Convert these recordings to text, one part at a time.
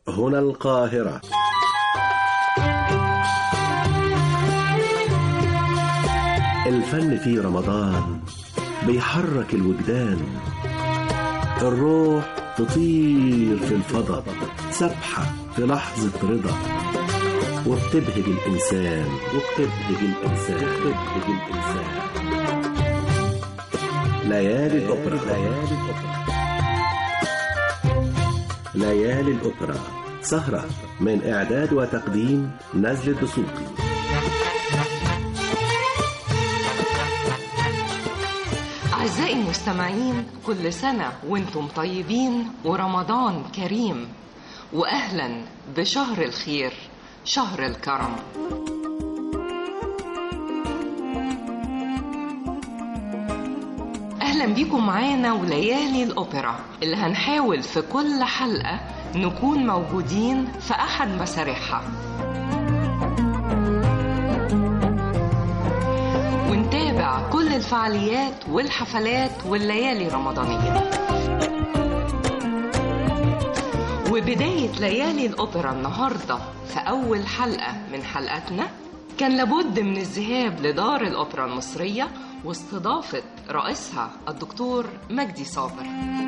هنا القاهرة الفن في رمضان بيحرك الوجدان الروح تطير في الفضاء سبحة في لحظة رضا وبتبهج الإنسان وبتبهج الإنسان وبتبهج الإنسان ليالي الأوبرا ليالي الأوبرا ليالي الأوبرا سهرة من إعداد وتقديم نزل الدسوقي أعزائي المستمعين كل سنة وانتم طيبين ورمضان كريم وأهلا بشهر الخير شهر الكرم أهلا بيكم معانا وليالي الأوبرا اللي هنحاول في كل حلقة نكون موجودين في أحد مسارحها ونتابع كل الفعاليات والحفلات والليالي الرمضانية وبداية ليالي الأوبرا النهاردة في أول حلقة من حلقاتنا كان لابد من الذهاب لدار الأوبرا المصرية واستضافة رئيسها الدكتور مجدي صابر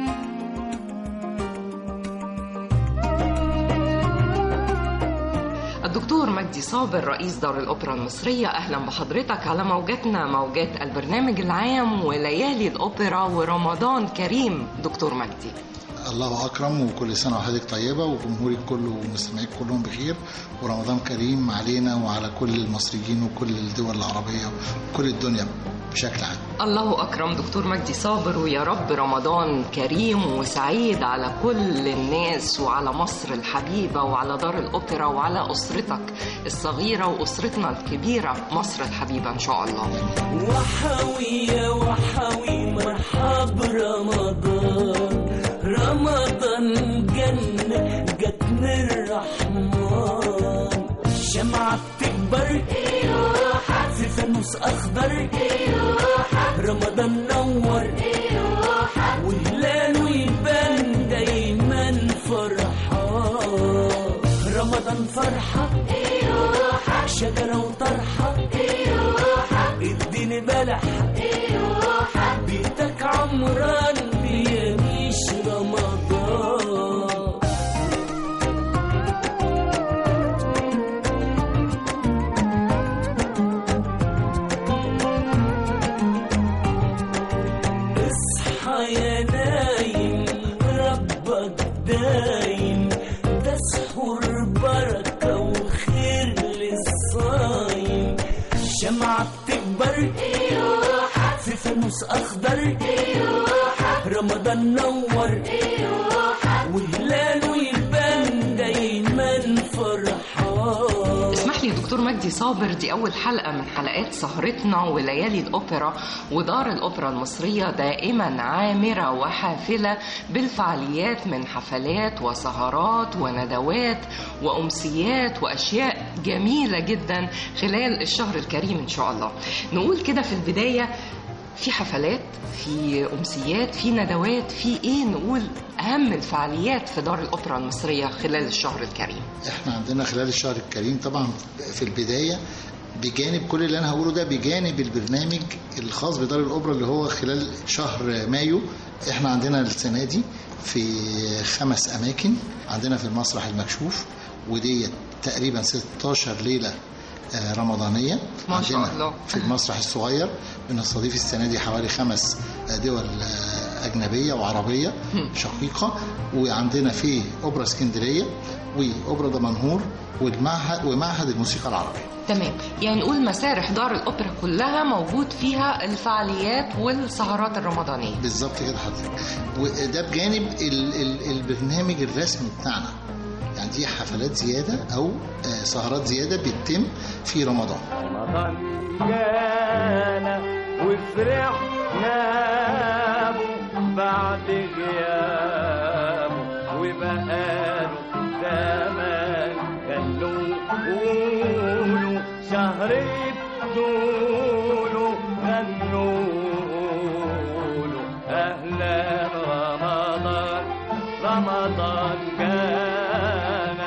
الدكتور مجدي صابر رئيس دار الأوبرا المصرية أهلا بحضرتك على موجاتنا موجات البرنامج العام وليالي الأوبرا ورمضان كريم دكتور مجدي الله اكرم وكل سنه وحضرتك طيبه وجمهورك كله ومستمعيك كلهم بخير ورمضان كريم علينا وعلى كل المصريين وكل الدول العربيه وكل الدنيا بشكل عام الله أكرم دكتور مجدي صابر ويا رب رمضان كريم وسعيد على كل الناس وعلى مصر الحبيبة وعلى دار الأوبرا وعلى أسرتك الصغيرة وأسرتنا الكبيرة مصر الحبيبة إن شاء الله وحوي يا وحوي مرحب رمضان رمضان جنة جت من الرحمن شمعة بتكبر في فانوس أخضر رمضان نور وهلاله يبان دايما فرحان رمضان فرحة شجرة وطرحة اديني بلح بيتك عمران بيميش رمضان اصحى يا نايم ربك دايم ده سحور بركة وخير للصايم شمعة بتكبر في فانوس أخضر رمضان نور وهلاله يبان دايما فرحان اسمح لي دكتور مجدي صابر دي أول حلقة من حلقات سهرتنا وليالي الأوبرا ودار الأوبرا المصرية دائما عامرة وحافلة بالفعاليات من حفلات وسهرات وندوات وأمسيات وأشياء جميلة جدا خلال الشهر الكريم إن شاء الله نقول كده في البداية في حفلات في أمسيات في ندوات في إيه نقول أهم الفعاليات في دار الأوبرا المصرية خلال الشهر الكريم احنا عندنا خلال الشهر الكريم طبعا في البدايه بجانب كل اللي انا هقوله ده بجانب البرنامج الخاص بدار الاوبرا اللي هو خلال شهر مايو احنا عندنا السنه دي في خمس اماكن عندنا في المسرح المكشوف ودي تقريبا 16 ليله آه، رمضانيه ما شاء عندنا الله. في المسرح الصغير بنستضيف السنه دي حوالي خمس آه، دول آه، اجنبيه وعربيه شقيقه وعندنا في اوبرا اسكندريه واوبرا دمنهور والمعهد ومعهد الموسيقى العربيه تمام يعني نقول مسارح دار الأوبرا كلها موجود فيها الفعاليات والسهرات الرمضانية بالظبط كده حضرتك وده بجانب ال ال البرنامج الرسمي بتاعنا يعني دي حفلات زياده او آه، سهرات زياده بتتم في رمضان رمضان جانا وفرحنا به بعد غيابه وبقاله زمان خلوه قولوا شهر طوله غنوا له أهلا رمضان رمضان جانا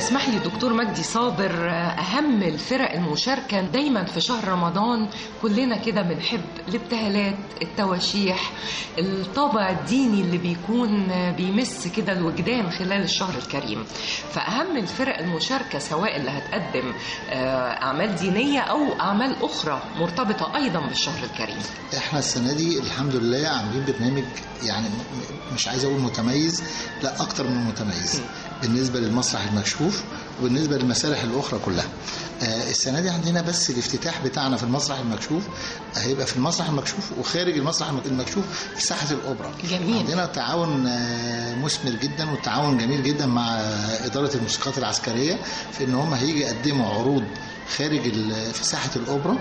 اسمح لي دكتور مجدي صابر أهم الفرق المشاركة دايما في شهر رمضان كلنا كده بنحب الابتهالات التواشيح الطابع الديني اللي بيكون بيمس كده الوجدان خلال الشهر الكريم فأهم الفرق المشاركة سواء اللي هتقدم آه، أعمال دينية أو أعمال أخرى مرتبطة أيضا بالشهر الكريم احنا السنه دي الحمد لله عاملين برنامج يعني م- م- مش عايز اقول متميز لا اكتر من متميز بالنسبه للمسرح المكشوف وبالنسبه للمسارح الاخرى كلها آه السنه دي عندنا بس الافتتاح بتاعنا في المسرح المكشوف هيبقى في المسرح المكشوف وخارج المسرح المكشوف في ساحه الاوبرا جميل. عندنا تعاون آه، مثمر جدا وتعاون جميل جدا مع آه، اداره الموسيقات العسكريه في ان هم هيجي يقدموا عروض خارج ال- في ساحه الاوبرا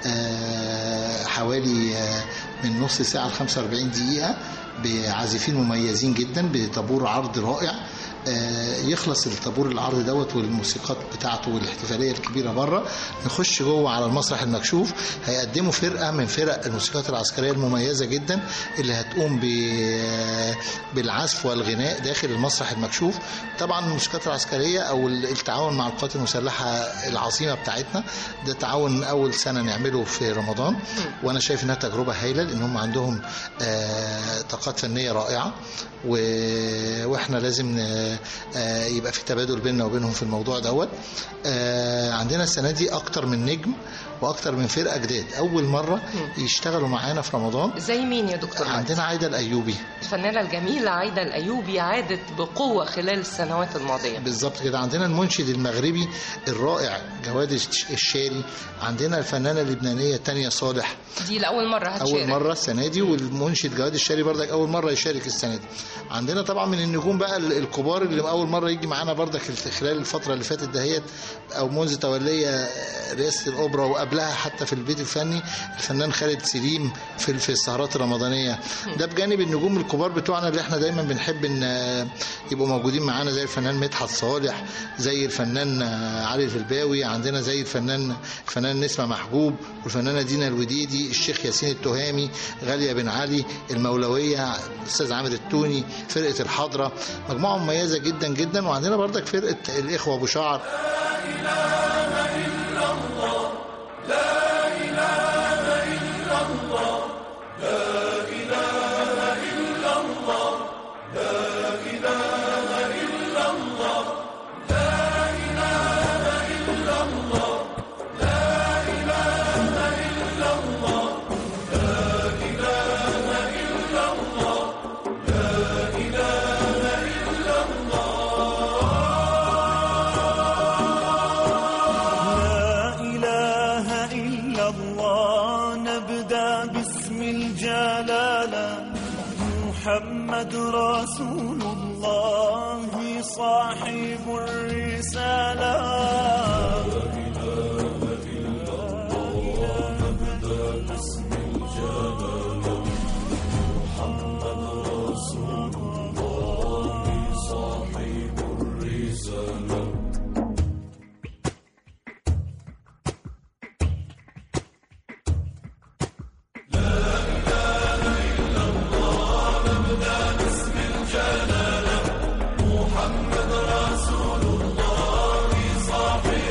آه، حوالي آه، من نص ساعه ل 45 دقيقه بعازفين مميزين جدا بطابور عرض رائع آه، يخلص الطابور العرض دوت والموسيقات بتاعته والاحتفاليه الكبيره بره نخش جوه على المسرح المكشوف هيقدموا فرقه من فرق الموسيقات العسكريه المميزه جدا اللي هتقوم ب- بالعزف والغناء داخل المسرح المكشوف طبعا الموسيقات العسكريه او التعاون مع القوات المسلحه العظيمه بتاعتنا ده تعاون اول سنه نعمله في رمضان وانا شايف انها تجربه هايله لان هم عندهم آه، طاقات فنيه رائعه و- واحنا لازم ن- آه، يبقى في تبادل بيننا وبينهم في الموضوع دوت آه، عندنا السنه دي اكتر من نجم واكتر من فرقه جداد اول مره يشتغلوا معانا في رمضان زي مين يا دكتور مجدي؟ عندنا عايده الايوبي الفنانة الجميلة عايدة الأيوبي عادت بقوة خلال السنوات الماضية بالظبط كده عندنا المنشد المغربي الرائع جواد الش- الشاري عندنا الفنانه اللبنانيه تانية صالح دي لأول مرة هتشارك اول مره السنه دي والمنشد جواد الشاري بردك اول مره يشارك السنه دي عندنا طبعا من النجوم بقى ال- الكبار اللي اول مره يجي معانا بردك الف- خلال الفتره اللي فاتت دهيت او منذ تولي رئاسه الاوبرا وقبلها حتى في البيت الفني الفنان خالد سليم في في السهرات الرمضانيه ده بجانب النجوم الكبار بتوعنا اللي احنا دايما بنحب ان يبقوا موجودين معانا زي الفنان مدحت صالح زي الفنان علي الفلباوي عندنا زي الفنان الفنان نسمه محجوب والفنانه دينا الوديدي الشيخ ياسين التهامي غاليه بن علي المولويه الاستاذ عامر التوني فرقه الحضره مجموعه مميزه جدا جدا وعندنا بردك فرقه الاخوه ابو شعر لا إله إلا الله نبدأ باسم الجلالة محمد رسول الله صاحب الرسالة محمد رسول الله صاحب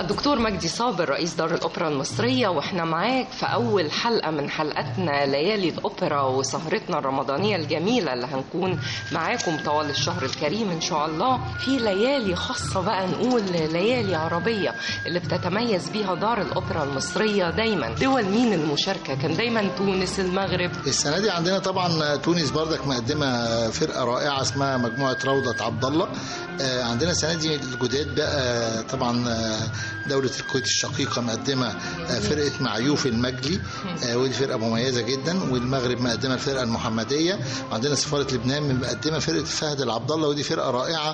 الدكتور مجدي صابر رئيس دار الأوبرا المصرية وإحنا معاك في أول حلقة من حلقاتنا ليالي الأوبرا وسهرتنا الرمضانية الجميلة اللي هنكون معاكم طوال الشهر الكريم إن شاء الله في ليالي خاصة بقى نقول ليالي عربية اللي بتتميز بيها دار الأوبرا المصرية دايما دول مين المشاركة كان دايما تونس المغرب السنه دي عندنا طبعا تونس بردك مقدمه فرقه رائعه اسمها مجموعه روضه عبد الله آه، عندنا السنه دي الجداد بقى طبعا آه، دوله الكويت الشقيقه مقدمه آه، فرقه معيوف المجلي آه، ودي فرقه مميزه جدا والمغرب مقدمه الفرقه المحمديه وعندنا سفاره لبنان مقدمه فرقه فهد العبد الله ودي فرقه رائعه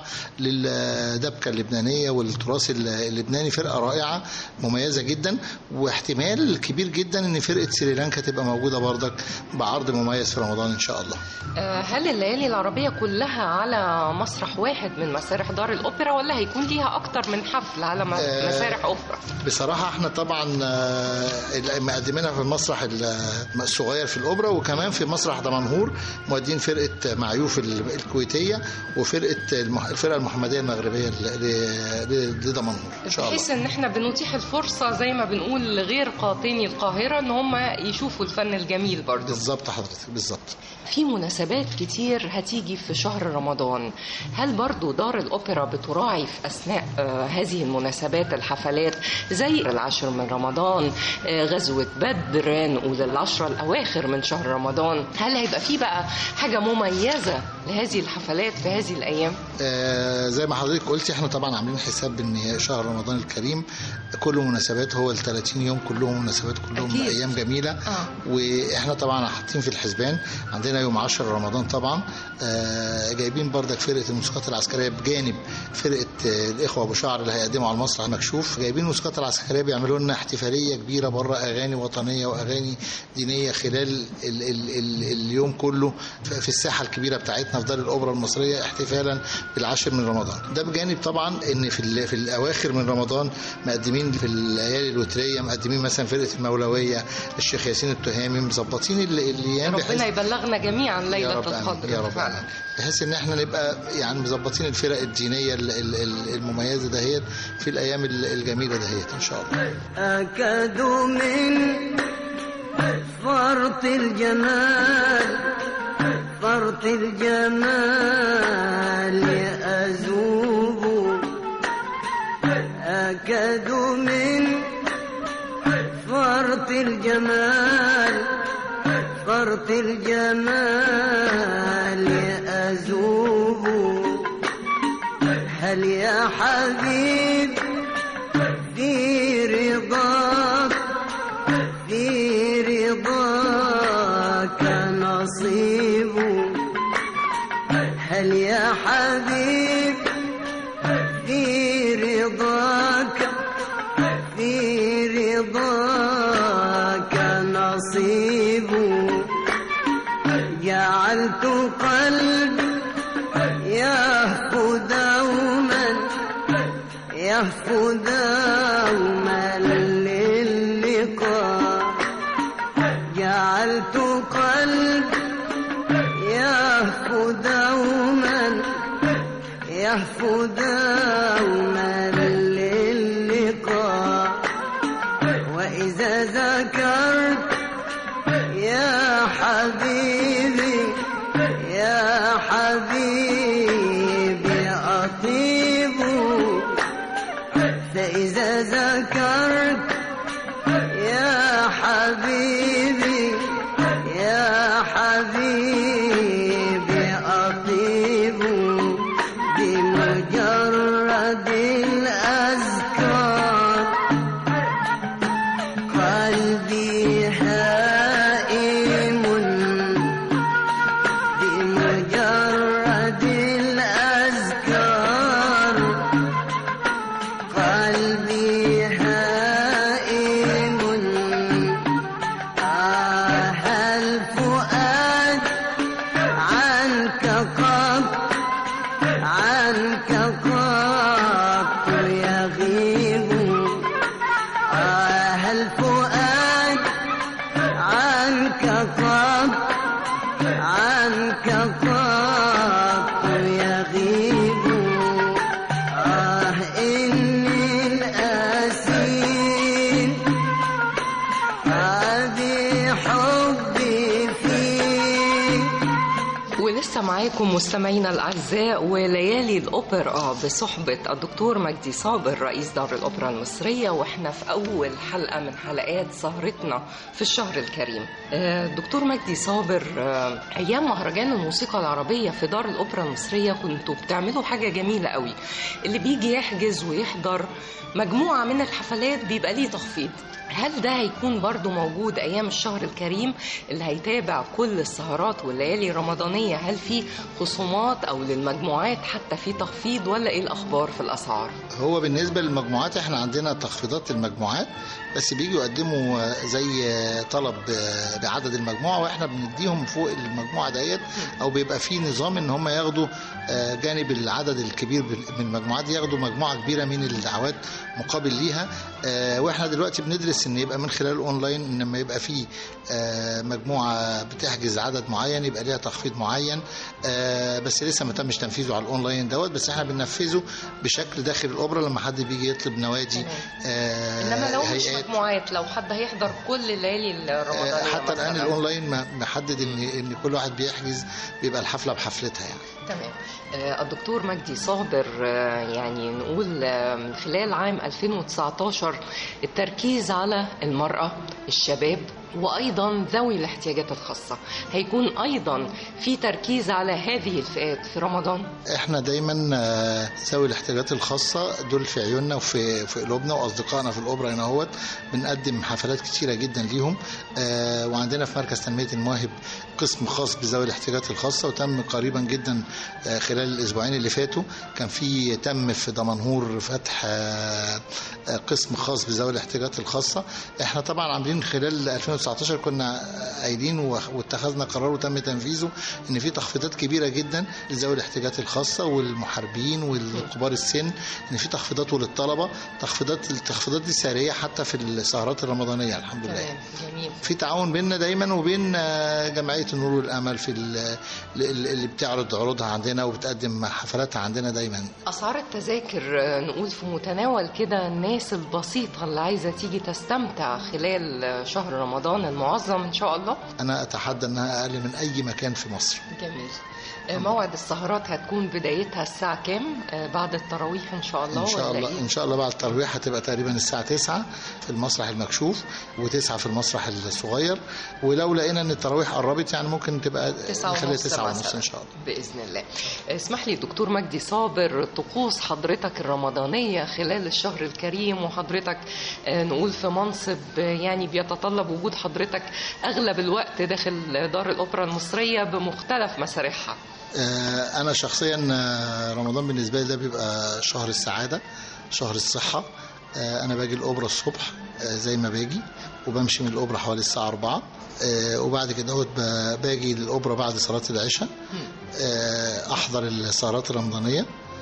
للدبكه اللبنانيه والتراث اللبناني فرقه رائعه مميزه جدا واحتمال كبير جدا ان فرقه سريلانكا تبقى موجوده بردك بعرض مميز في رمضان ان شاء الله آه، هل الليالي العربية كلها على مسرح واحد من مسارح دار الأوبرا ولا هيكون ليها أكتر من حفل على م- آه، مسارح أخرى؟ بصراحة احنا طبعا آه، مقدمينها في المسرح ال- الصغير في الأوبرا وكمان في مسرح دمنهور مودين فرقة معيوف ال- الكويتية وفرقة المح- الفرقة المحمدية المغربية ل- ل- لدمنهور إن شاء الله بحيث ان احنا بنتيح الفرصة زي ما بنقول لغير قاطني القاهرة ان هم يشوفوا الفن الجميل برضه بالظبط حضرتك بالظبط في مناسبات كتير هتيجي في شهر رمضان هل برضو دار الأوبرا بتراعي في أثناء آه، هذه المناسبات الحفلات زي العشر من رمضان آه، غزوة بدر نقول العشرة الأواخر من شهر رمضان هل هيبقى في بقى حاجة مميزة لهذه الحفلات في هذه الأيام آه زي ما حضرتك قلتي احنا طبعا عاملين حساب ان شهر رمضان الكريم كله مناسبات هو ال 30 يوم كلهم مناسبات كلهم أكيد. ايام جميله آه. واحنا طبعا حاطين في الحسبان عندنا يوم 10 رمضان طبعا آه جايبين بردك فرقه الموسيقات العسكريه بجانب فرقه آه الاخوه ابو شعر اللي هيقدموا على المسرح المكشوف جايبين الموسيقات العسكريه بيعملوا لنا احتفاليه كبيره بره اغاني وطنيه واغاني دينيه خلال ال ال ال اليوم كله في في الساحه الكبيره بتاعتنا في دار الاوبرا المصريه احتفالا بالعاشر من رمضان ده بجانب طبعا ان في ال- في الاواخر من رمضان مقدمين في الليالي الوتريه مقدمين مثلا فرقه المولويه الشيخ ياسين التهامي مظبطين ال- الايام بحيث ربنا يبلغنا جميعا يا ليلة رب آمين. القدر يا رب فعلا. آمين. بحيث ان احنا نبقى يعني مظبطين الفرق الدينيه ال- ال- ال- المميزه دهيت في الايام ال- الجميله دهيت ان شاء الله أكد من فرط الجمال فرط الجمال أذوب أكد من فرط الجمال فرط الجمال أذوب هل يا حبيب في رضاك في رضاك نصيب هل يا حبيب في رضاك في رضاك نصيب جعلت قلبي يهفو دوما يهفو دوما للقاء جعلت قلبي يهفو دوما يهفو دوما للقاء وإذا ذكرت يا حبيبي يا حبيبي أطيب فإذا ذكرت يا حبيبي يا حبيبي أطيب بمجرد الأذكار قلبي هائم بمجرد الأذكار قلبي هائم آه الفؤاد عنك قط عنك قط يغيب آه الفؤاد عنك قط عنك قط يغيب آه إني الأسى معاكم مستمعينا الأعزاء وليالي الأوبرا بصحبة الدكتور مجدي صابر رئيس دار الأوبرا المصرية وإحنا في أول حلقة من حلقات سهرتنا في الشهر الكريم آه، دكتور مجدي صابر آه، أيام مهرجان الموسيقى العربية في دار الأوبرا المصرية كنتوا بتعملوا حاجة جميلة قوي اللي بيجي يحجز ويحضر مجموعة من الحفلات بيبقى ليه تخفيض هل ده هيكون برضو موجود أيام الشهر الكريم اللي هيتابع كل السهرات والليالي الرمضانية هل في خصومات أو للمجموعات حتى في تخفيض ولا إيه الأخبار في الأسعار؟ هو بالنسبه للمجموعات احنا عندنا تخفيضات المجموعات بس بيجوا يقدموا زي طلب بعدد المجموعه واحنا بنديهم فوق المجموعه ديت او بيبقى في نظام ان هم ياخدوا جانب العدد الكبير من المجموعات دي ياخدوا مجموعه كبيره من الدعوات مقابل ليها واحنا دلوقتي بندرس ان يبقى من خلال الاونلاين ان لما يبقى في مجموعه بتحجز عدد معين يبقى ليها تخفيض معين بس لسه ما تمش تنفيذه على الاونلاين دوت بس احنا بننفذه بشكل داخل الاوبرا لما حد بيجي يطلب نوادي إنما لو مش مجموعات لو حد هيحضر كل الليالي الرمضانية حتى الان مثلاً. الاونلاين ما- محدد ان ان كل واحد بيحجز بيبقى الحفله بحفلتها يعني تمام آه، الدكتور مجدي صابر آه، يعني نقول آه، من خلال عام 2019 التركيز على المرأة الشباب وأيضا ذوي الاحتياجات الخاصة هيكون أيضا في تركيز على هذه الفئات في رمضان احنا دايما آه، ذوي الاحتياجات الخاصه دول في عيوننا وفي في قلوبنا واصدقائنا في الاوبرا هنا اهوت بنقدم حفلات كتيره جدا ليهم آه، وعندنا في مركز تنميه المواهب قسم خاص بذوي الاحتياجات الخاصه وتم قريبا جدا آه، خلال الاسبوعين اللي فاتوا كان في تم في دمنهور فتح آه، آه، قسم خاص بذوي الاحتياجات الخاصه احنا طبعا عاملين خلال 2019 كنا قايلين وخ- واتخذنا قرار وتم تنفيذه ان في تخفيضات كبيره جدا لذوي الاحتياجات الخاصه والمحاربين والكبار السن ان في تخفيضات وللطلبه تخفيضات التخفيضات دي ساريه حتى في السهرات الرمضانيه الحمد لله تمام جميل في تعاون بيننا دايما وبين آه، جمعيه النور والامل في ال- ال- اللي بتعرض عروضها عندنا وبتقدم حفلاتها عندنا دايما أسعار التذاكر آه، نقول في متناول كده الناس البسيطة اللي عايزة تيجي تستمتع خلال آه، شهر رمضان المعظم إن شاء الله انا اتحدى انها اقل من اي مكان في مصر جميل آه، موعد السهرات هتكون بدايتها الساعة كام آه، بعد التراويح إن شاء الله ان شاء ولا الله إيه؟ ان شاء الله بعد الترويح هتبقى تقريبا الساعه 9 في المسرح المكشوف و9 في المسرح الصغير ولو لقينا ان التراويح قربت يعني ممكن تبقى تسعة نخليها ونص 9 ونص مثلاً. ان شاء الله بإذن الله اسمح لي دكتور مجدي صابر طقوس حضرتك الرمضانية خلال الشهر الكريم وحضرتك آه، نقول في منصب آه، يعني بيتطلب وجود حضرتك أغلب الوقت داخل دار الأوبرا المصرية بمختلف مسارحها آه، انا شخصيا آه، رمضان بالنسبه لي ده بيبقى شهر السعاده شهر الصحه آه، انا باجي الاوبرا الصبح آه، زي ما باجي وبمشي من الاوبرا حوالي الساعه 4 آه، وبعد كده هوت ب- باجي للاوبرا بعد صلاه العشاء آه، احضر السهرات الرمضانيه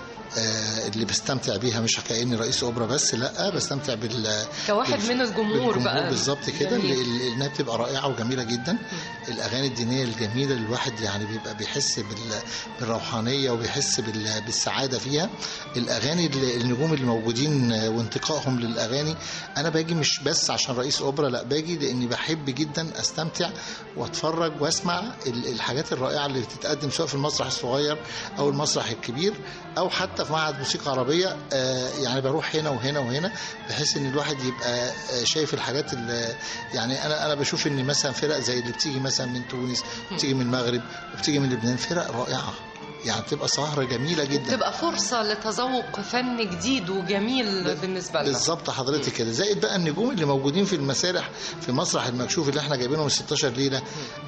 آه، اللي بستمتع بيها مش كاني رئيس اوبرا بس لا بستمتع بال كواحد بالف- من الجمهور بالجمهور بقى. بالظبط كده جميل. اللي- اللي- انها بتبقى رائعه وجميله جدا الاغاني الدينيه الجميله اللي الواحد يعني بيبقى بيحس بال- بالروحانيه وبيحس بال- بالسعاده فيها الاغاني اللي- النجوم اللي موجودين وانتقائهم للاغاني انا باجي مش بس عشان رئيس اوبرا لا باجي لاني بحب جدا استمتع واتفرج واسمع ال- الحاجات الرائعه اللي بتتقدم سواء في المسرح الصغير او المسرح الكبير او حتى في معهد موسيقى عربيه آه، يعني بروح هنا وهنا وهنا بحيث ان الواحد يبقى آه، شايف الحاجات اللي يعني انا انا بشوف ان مثلا فرق زي اللي بتيجي مثلا من تونس بتيجي من المغرب وبتيجي من لبنان فرق رائعه يعني بتبقى سهره جميله جدا تبقى فرصة لتذوق فن جديد وجميل بالنسبة لنا بالظبط حضرتك كده زائد بقى النجوم اللي موجودين في المسارح في مسرح المكشوف اللي احنا جايبينهم 16 ليله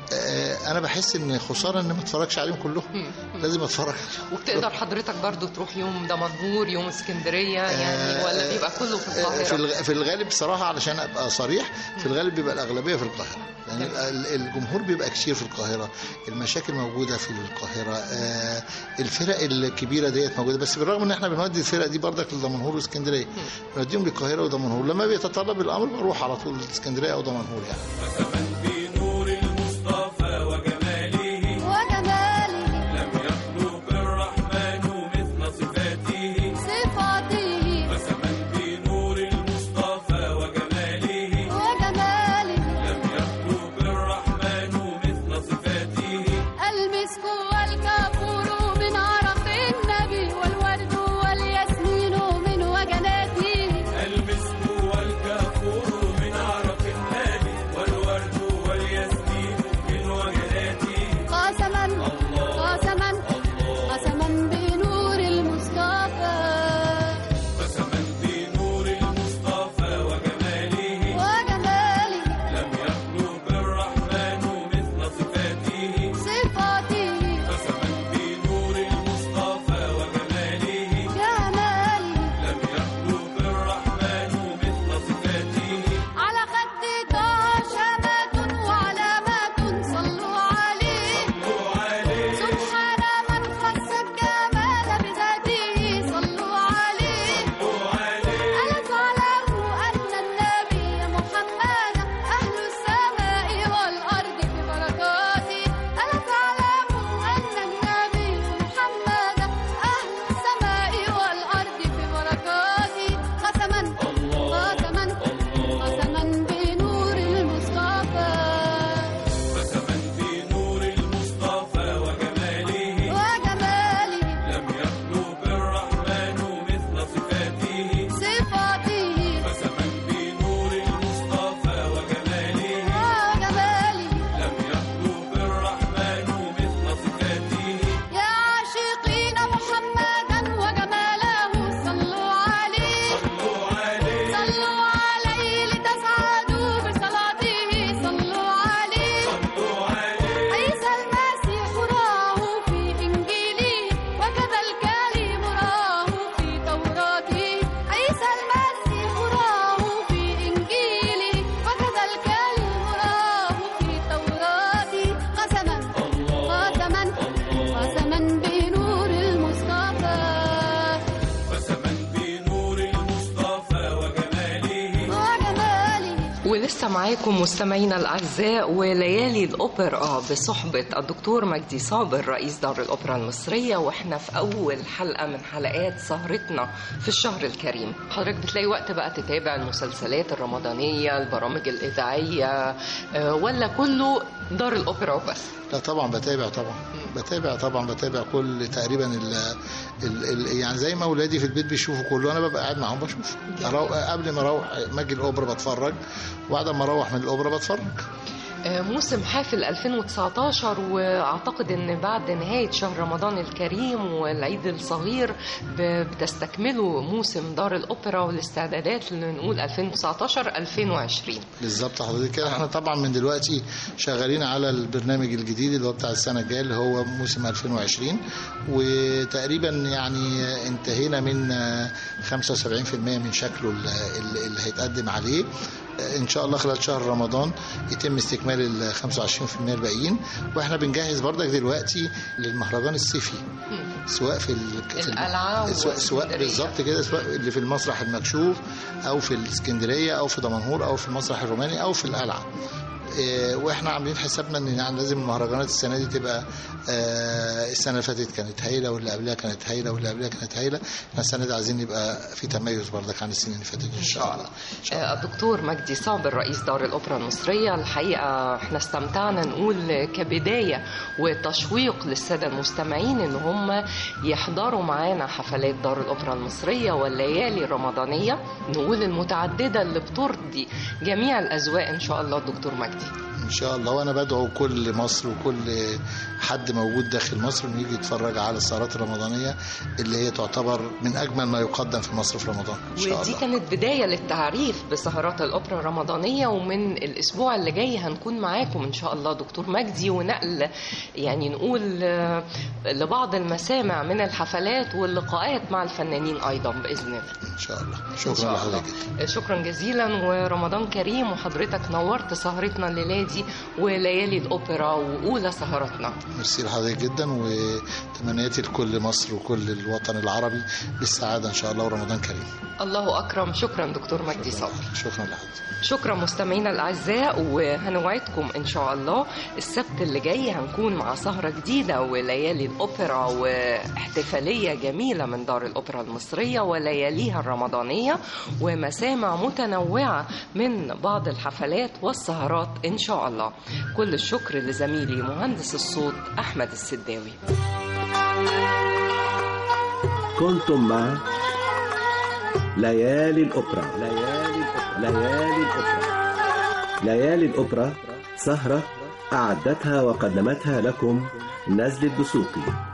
آه انا بحس ان خساره ان ما اتفرجش عليهم كلهم لازم اتفرج عليهم وبتقدر حضرتك برضو تروح يوم دمنهور يوم اسكندرية يعني ولا بيبقى كله في آه، في القاهرة الغ- في الغالب صراحه علشان ابقى صريح في الغالب بيبقى الاغلبيه في القاهره يعني ال- الجمهور بيبقى كتير في القاهره المشاكل موجوده في القاهره آه، الفرق الكبيره ديت موجوده بس بالرغم ان احنا بنودي الفرق دي بردك لدمنهور واسكندريه بنوديهم للقاهره ودمنهور لما بيتطلب الامر بروح على طول اسكندريه او دمنهور يعني بنور المصطفى وجماله وجماله لم يخلق الرحمن مثل صفاته صفاته وسمن بنور المصطفى وجماله وجماله لم يخلق الرحمن مثل صفاته المسك والكافور محمدا وجماله صلوا عليه صلوا عليه صلوا عليه لتسعدوا بصلاته صلوا عليه صلوا عليه عيسى المسيح راه في إنجيله وكذا الكلم راه في توراته عيسى المسيح راه في إنجيله وكذا الكلم راه في توراته قسما قسما قسما بنور المصطفى وسما بنور المصطفى وجماله وجماله ولسه معاكم مستمعينا الاعزاء وليالي الاوبرا بصحبه الدكتور مجدي صابر رئيس دار الاوبرا المصريه واحنا في اول حلقه من حلقات سهرتنا في الشهر الكريم حضرتك بتلاقي وقت بقى تتابع المسلسلات الرمضانيه البرامج الاذاعيه آه، ولا كله دار الاوبرا وبس لا طبعا بتابع طبعا بتابع طبعا بتابع كل تقريبا ال ال ال يعني زي ما اولادي في البيت بيشوفوا كله انا ببقى قاعد معاهم بشوف أرو- قبل ما اروح ما اجي الاوبرا بتفرج وبعد ما اروح من الاوبرا بتفرج آه، موسم حافل 2019 واعتقد ان بعد نهايه شهر رمضان الكريم والعيد الصغير ب- بتستكملوا موسم دار الاوبرا والاستعدادات لنقول 2019 2020 بالظبط حضرتك كده احنا طبعا من دلوقتي شغالين على البرنامج الجديد اللي هو بتاع السنه الجايه اللي هو موسم 2020 وتقريبا يعني انتهينا من 75% من شكله اللي اللي هيتقدم عليه ان شاء الله خلال شهر رمضان يتم استكمال ال 25% الباقيين واحنا بنجهز بردك دلوقتي للمهرجان الصيفي سواء في ال- في ال- القلعة سواء, سواء والإسكندرية. بالظبط كده سواء اللي في المسرح المكشوف او في الاسكندريه او في دمنهور او في المسرح الروماني او في القلعه إيه، واحنا عاملين حسابنا ان يعني لازم المهرجانات السنه دي تبقى آه، السنه اللي فاتت كانت هايله واللي قبلها كانت هايله واللي قبلها كانت هايله احنا السنه دي عايزين يبقى في تميز برضك عن السنين اللي فاتت ان شاء الله ان شاء الله آه، الدكتور مجدي صابر رئيس دار الأوبرا المصرية الحقيقة احنا استمتعنا نقول كبداية وتشويق للسادة المستمعين ان هم يحضروا معانا حفلات دار الأوبرا المصرية والليالي الرمضانية نقول المتعددة اللي بترضي جميع الأذواق ان شاء الله الدكتور مجدي ان شاء الله وانا بدعو كل مصر وكل حد موجود داخل مصر انه يجي يتفرج على السهرات الرمضانيه اللي هي تعتبر من اجمل ما يقدم في مصر في رمضان ان شاء ودي الله كانت بداية للتعريف بسهرات الأوبرا الرمضانية ومن الأسبوع اللي جاي هنكون معاكم إن شاء الله دكتور مجدي ونقل يعني نقول آه، لبعض المسامع من الحفلات واللقاءات مع الفنانين أيضا بإذن الله ان شاء الله إن شكرا شاء الله. لحضرتك شكرا جزيلا ورمضان كريم وحضرتك نورت سهرتنا الليلة دي وليالي الأوبرا وأولى سهراتنا ميرسي لحضرتك جدا وتمنياتي لكل مصر وكل الوطن العربي بالسعاده ان شاء الله ورمضان كريم الله أكرم شكرا دكتور مجدي صابر شكرا لحضرتك شكرا مستمعينا الاعزاء وهنوعدكم ان شاء الله السبت اللي جاي هنكون مع سهره جديده وليالي الاوبرا واحتفاليه جميله من دار الاوبرا المصريه ولياليها الرمضانيه ومسامع متنوعه من بعض الحفلات والسهرات ان شاء الله كل الشكر لزميلي مهندس الصوت احمد السداوي كنتم مع ليالي الأوبرا ليالي الأوبرا ليالي الأوبرا ليالي الأوبرا سهرة أعدتها وقدمتها لكم نزل الدسوقي